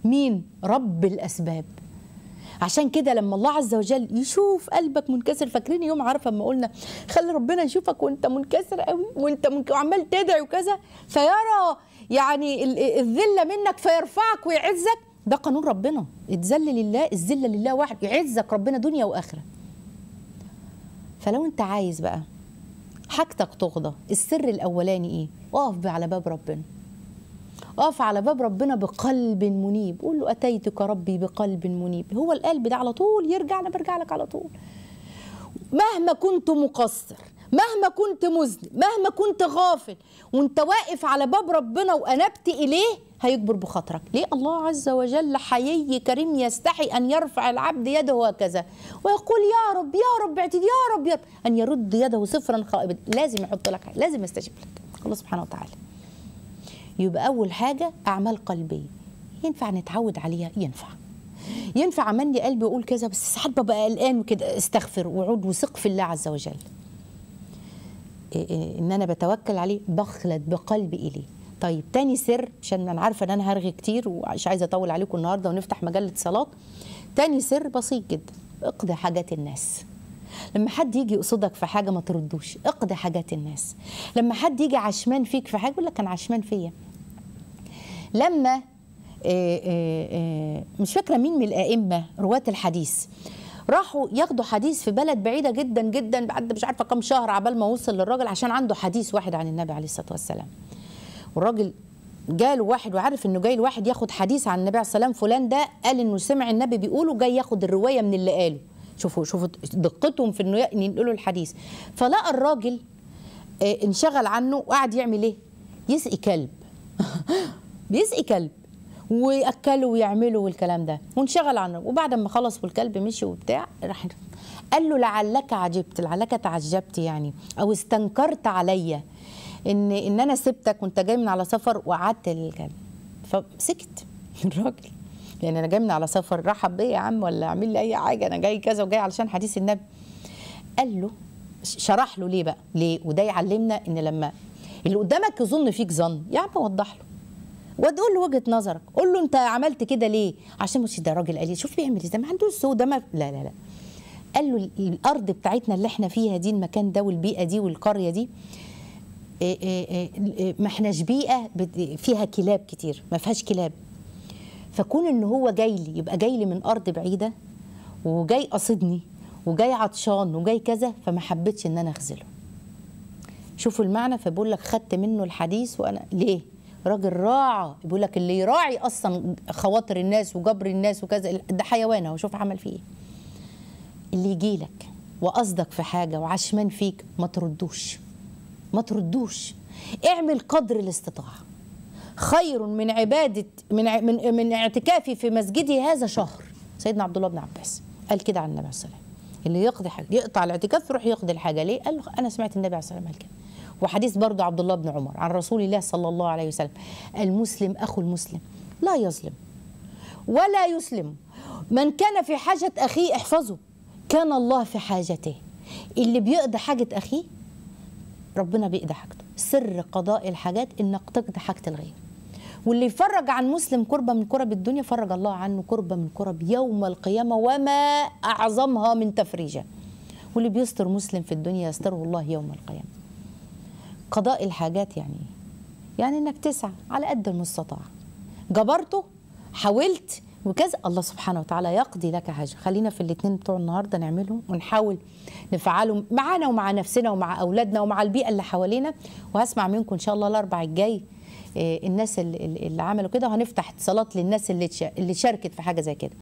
مين رب الاسباب عشان كده لما الله عز وجل يشوف قلبك منكسر فاكرين يوم عارفه اما قلنا خلي ربنا يشوفك وانت منكسر قوي وانت منك... وعمال تدعي وكذا فيرى يعني ال- الذله منك فيرفعك ويعزك ده قانون ربنا اتذل لله الذله لله واحد يعزك ربنا دنيا واخره فلو انت عايز بقى حاجتك تغضى السر الاولاني ايه اقف على باب ربنا اقف على باب ربنا بقلب منيب قول له اتيتك ربي بقلب منيب هو القلب ده على طول يرجع انا برجع لك على طول مهما كنت مقصر مهما كنت مذنب مهما كنت غافل وانت واقف على باب ربنا وانبت اليه هيكبر بخاطرك ليه الله عز وجل حيي كريم يستحي ان يرفع العبد يده هكذا ويقول يا رب يا رب اعتد يا رب يا رب ان يرد يده صفرا خائبا لازم يحط لك حاجة. لازم يستجيب لك الله سبحانه وتعالى يبقى اول حاجه اعمال قلبيه ينفع نتعود عليها ينفع ينفع عملني قلبي يقول كذا بس ساعات ببقى قلقان وكده استغفر وعود وثق في الله عز وجل إيه إيه ان انا بتوكل عليه بخلد بقلبي اليه طيب تاني سر عشان انا عارفه ان انا هرغي كتير ومش عايزه اطول عليكم النهارده ونفتح مجله صلاه تاني سر بسيط جدا اقضي حاجات الناس لما حد يجي يقصدك في حاجه ما تردوش اقضي حاجات الناس لما حد يجي عشمان فيك في حاجه يقول لك كان عشمان فيا لما آه، آه، آه، مش فاكره مين من الائمه رواه الحديث راحوا ياخدوا حديث في بلد بعيده جدا جدا بعد مش عارفه كام شهر عبال ما وصل للراجل عشان عنده حديث واحد عن النبي عليه الصلاه والسلام والراجل جاله واحد وعارف انه جاي الواحد ياخد حديث عن النبي عليه الصلاه والسلام فلان ده قال انه سمع النبي بيقوله جاي ياخد الروايه من اللي قاله شوفوا شوفوا دقتهم في انه ينقلوا الحديث فلقى الراجل آه، انشغل عنه وقعد يعمل ايه؟ يسقي كلب بيسقي كلب وياكله ويعمله والكلام ده وانشغل عنه وبعد ما خلص والكلب مشي وبتاع راح قال له لعلك عجبت لعلك تعجبت يعني او استنكرت عليا ان ان انا سبتك وانت جاي من على سفر وقعدت الكلب فسكت الراجل يعني انا جاي من على سفر رحب بيا يا عم ولا اعمل لي اي حاجه انا جاي كذا وجاي علشان حديث النبي قال له شرح له ليه بقى ليه وده يعلمنا ان لما اللي قدامك يظن فيك ظن يا عم وضح له وتقول له وجهه نظرك قول له انت عملت كده ليه عشان مش ده راجل قال لي شوف بيعمل ازاي ما عندوش سوء ده ما لا لا لا قال له الارض بتاعتنا اللي احنا فيها دي المكان ده والبيئه دي والقريه دي إيه إيه إيه ما احناش بيئه بت- فيها كلاب كتير ما فيهاش كلاب فكون ان هو جاي لي يبقى جاي لي من ارض بعيده وجاي قصدني وجاي عطشان وجاي كذا فما حبيتش ان انا اخذله شوفوا المعنى فبقول لك خدت منه الحديث وانا ليه راجل راعى بيقول لك اللي يراعي اصلا خواطر الناس وجبر الناس وكذا ده حيوان اهو شوف عمل فيه ايه اللي يجي لك وقصدك في حاجه وعشمان فيك ما تردوش ما تردوش اعمل قدر الاستطاعه خير من عباده من ع- من من اعتكافي في مسجدي هذا شهر سيدنا عبد الله بن عباس قال كده عن النبي عليه الصلاه والسلام اللي يقضي حاجه يقطع الاعتكاف يروح يقضي الحاجه ليه قال له انا سمعت النبي عليه الصلاه والسلام قال كده وحديث برضه عبد الله بن عمر عن رسول الله صلى الله عليه وسلم المسلم اخو المسلم لا يظلم ولا يسلم من كان في حاجة أخيه احفظه كان الله في حاجته اللي بيقضي حاجة أخيه ربنا بيقضي حاجته سر قضاء الحاجات إنك تقضي حاجة الغير واللي يفرج عن مسلم كربة من كرب الدنيا فرج الله عنه كربة من كرب يوم القيامة وما أعظمها من تفريجه واللي بيستر مسلم في الدنيا يستره الله يوم القيامة قضاء الحاجات يعني إيه؟ يعني انك تسعى على قد المستطاع جبرته حاولت وكذا الله سبحانه وتعالى يقضي لك حاجه خلينا في الاثنين بتوع النهارده نعملهم ونحاول نفعلهم معانا ومع نفسنا ومع اولادنا ومع البيئه اللي حوالينا وهسمع منكم ان شاء الله الاربع الجاي آه، الناس اللي, اللي عملوا كده وهنفتح اتصالات للناس اللي تشا- اللي شاركت في حاجه زي كده